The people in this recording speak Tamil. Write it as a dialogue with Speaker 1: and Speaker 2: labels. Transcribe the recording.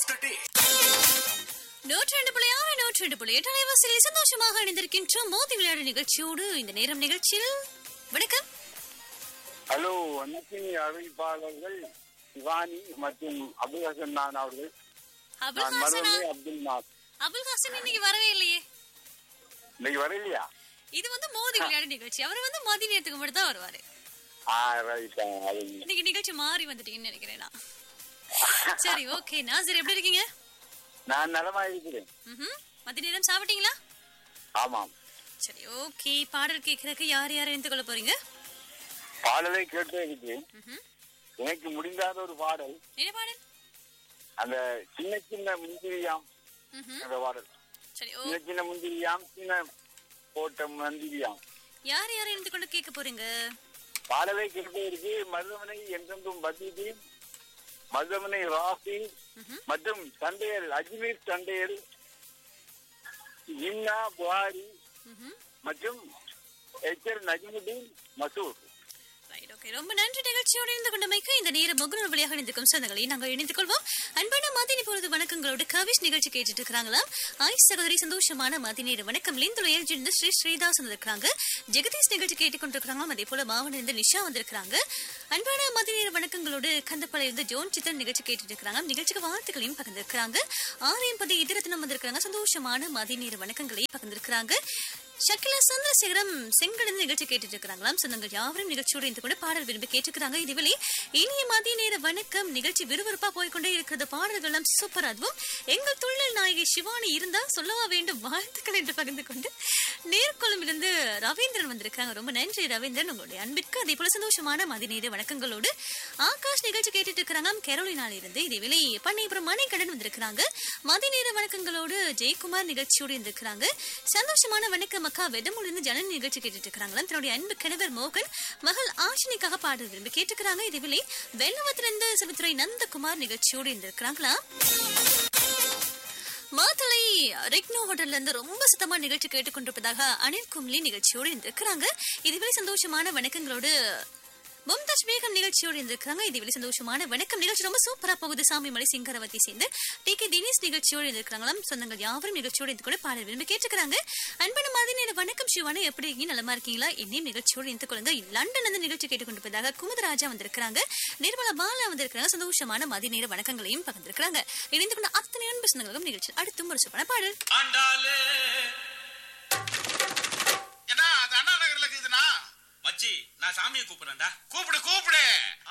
Speaker 1: த டே
Speaker 2: நூற்றி ரெண்டு புள்ளி ஆறு நூற்றி ரெண்டு புள்ளி எட்டு அலைவாசிகளில் சந்தோஷமாக இணைந்திருக்கின்றோம் மோதி விளையாடு நிகழ்ச்சியோடு இந்த நேரம் நிகழ்ச்சியில் வணக்கம்
Speaker 3: ஹலோ வணக்கம் அறிவிப்பாளர்கள் சிவானி மற்றும் அபுல் ஹசன் நான் அவர்கள்
Speaker 2: அபுல்
Speaker 3: நான்
Speaker 2: ஹாசனா
Speaker 3: மருமலை அப்துல் நாஸ்
Speaker 2: அபுல் ஹாசன் இன்னைக்கு வரவே இல்லையே
Speaker 3: இன்னைக்கு வரலையா
Speaker 2: இது வந்து மோதி விளையாடு நிகழ்ச்சி அவர் வந்து மதி நேரத்துக்கு மட்டும் தான் வருவாரு
Speaker 3: ஆ ரைட் அது
Speaker 2: இன்னைக்கு நிகழ்ச்சி மாறி வந்துட்டீங்கன்னு நினைக்கிறேன் நான். சரி ஓகே நாசர் எப்படி இருக்கீங்க
Speaker 3: நான் நலமா இருக்கிறேன்
Speaker 2: ம்ஹும். மதிய நேரம் சாப்பிட்டீங்களா
Speaker 3: ஆமாம்
Speaker 2: சரி ஓகே பாடல் கேட்கறதுக்கு யார் யார் இணைந்து கொள்ள போறீங்க
Speaker 3: பாடலை கேட்டே இருக்கு
Speaker 2: ம்ஹும்.
Speaker 3: எனக்கு முடிந்தாத ஒரு பாடல்
Speaker 2: என்ன பாடல்
Speaker 3: அந்த சின்ன சின்ன முந்திரியாம்
Speaker 2: ம்ஹும்.
Speaker 3: அந்த பாடல்
Speaker 2: சரி ஓ
Speaker 3: சின்ன சின்ன முந்திரியாம் சின்ன போட்ட மந்திரியாம்
Speaker 2: யார் யார் இணைந்து கொண்டு கேட்க போறீங்க
Speaker 3: பாடலை கேட்டே இருக்கு மருதமனை என்றென்றும் பதீதி மருதமனை ராசி
Speaker 2: ம்ஹும்.
Speaker 3: மற்றும் தந்தையர் அஜ்மீர் தந்தையர் இன்னா புகாரி
Speaker 2: ம்ஹும்.
Speaker 3: மற்றும் எச்சர் நஜ்முதீன் மசூர்
Speaker 2: ரைட் ஓகே ரொம்ப நன்றி நிகழ்ச்சியோடு இணைந்து கொண்டமைக்கு இந்த நேர முகநூல் வழியாக இணைந்திருக்கும் சொந்தங்களை நாங்கள் இணைந்து கொள்வோம் அன்பான மதினி பொழுது வணக்கங்களோடு கவிஷ் நிகழ்ச்சி கேட்டுட்டு இருக்கிறாங்களாம் ஆய் சகோதரி சந்தோஷமான மதிநேர வணக்கம் லிந்துல எழுந்திருந்து ஸ்ரீ ஸ்ரீதாஸ் வந்திருக்காங்க ஜெகதீஷ் நிகழ்ச்சி கேட்டுக்கொண்டிருக்கிறாங்களாம் அதே போல மாவன இருந்து நிஷா வந்திருக்காங்க அன்பான மதிநேர வணக்கங்களோடு கந்தப்பளை இருந்து ஜோன் சித்தன் நிகழ்ச்சி கேட்டுட்டு இருக்கிறாங்க நிகழ்ச்சிக்கு வாழ்த்துக்களையும் பகிர்ந்திருக்கிறாங்க ஆலயம் பதி இதரத்தினம் வந்திருக்காங்க சந்தோஷமான மதிநேர வணக்கங்களை பகிர்ந்திருக்கிறாங்க ஷக்கிலா சந்திரசேகரம் செங்கடன் நிகழ்ச்சி கேட்டுட்டு இருக்கிறாங்களாம் சொந்தங்கள் யாவரும் நிகழ்ச்சியோடு இருந்து கூட பாடல் விரும்பி கேட்டுக்கிறாங்க இதுவரை இனிய மதிய நேர வணக்கம் நிகழ்ச்சி விறுவிறுப்பா போய்க்கொண்டே இருக்கிறது பாடல்கள் எல்லாம் சூப்பர் அதுவும் எங்கள் துள்ளல் நாயகி சிவானி இருந்தா சொல்லவா வேண்டும் வாழ்த்துக்கள் என்று பகிர்ந்து கொண்டு நேர்கொள்ளும் இருந்து ரவீந்திரன் வந்திருக்காங்க ரொம்ப நன்றி ரவீந்திரன் உங்களுடைய அன்பிற்கு அதே போல சந்தோஷமான மதிய நேர வணக்கங்களோடு ஆகாஷ் நிகழ்ச்சி கேட்டுட்டு இருக்கிறாங்க கேரோலினால இருந்து இதேவேளை பண்ணைபுரம் மணிக்கடன் வந்திருக்கிறாங்க மதிய நேர வணக்கங்களோடு ஜெயக்குமார் நிகழ்ச்சியோடு இருந்திருக்கிறாங்க சந்தோஷமான வணக்கம் அக்கா வெதமூலிருந்து ஜனனி நிகழ்ச்சி கேட்டுட்டு இருக்காங்க தன்னுடைய அன்பு கணவர் மோகன் மகள் ஆஷினிக்காக பாடல் விரும்பி கேட்டுக்கிறாங்க இதேவேளை வெள்ளவத்திலிருந்து சிவத்துறை நந்தகுமார் நிகழ்ச்சியோடு இருந்திருக்கிறாங்களா மாத்தளை ரெக்னோ ஹோட்டல்ல இருந்து ரொம்ப சத்தமா நிகழ்ச்சி கேட்டுக்கொண்டிருப்பதாக அனில் கும்லி நிகழ்ச்சியோடு இருந்திருக்கிறாங்க இதுவரை சந்தோஷமான வணக்கங்களோடு மும்தாஜ் பேகம் நிகழ்ச்சியோடு இருந்திருக்காங்க இதுவரை சந்தோஷமான வணக்கம் நிகழ்ச்சி ரொம்ப சூப்பரா போகுது சாமி மலை சிங்கரவத்தி சேர்ந்து டி கே தினேஷ் நிகழ்ச்சியோடு இருந்திருக்காங்களாம் சொந்தங்கள் யாவரும் நிகழ்ச்சியோடு இருந்து கூட பாடல் விரும்பி கேட்டுக்கிறாங்க அன்பன மாதிரி நேர வணக்கம் சிவானு எப்படி இருக்கீங்க நலமா இருக்கீங்களா என்னையும் நிகழ்ச்சியோடு இருந்து கொள்ளுங்க லண்டன் இருந்து நிகழ்ச்சி கேட்டுக்கொண்டிருப்பதாக குமுதராஜா வந்திருக்கிறாங்க நிர்மலா பாலா வந்திருக்கிறாங்க சந்தோஷமான மதிய நேர வணக்கங்களையும் பகிர்ந்திருக்கிறாங்க இணைந்து கொண்ட அத்தனை அன்பு சொந்தங்களும் நிகழ்ச்சி அடுத்தும் ஒரு சூப்பரான பாடல்
Speaker 1: ஆண்டாளு
Speaker 4: என்ன அது அண்ணா நகர்ல இருக்குதுண்ணா
Speaker 1: மச்சி நான் சாமியை கூப்பிடுறேன்டா
Speaker 4: கூப்பிடு கூப்பிடு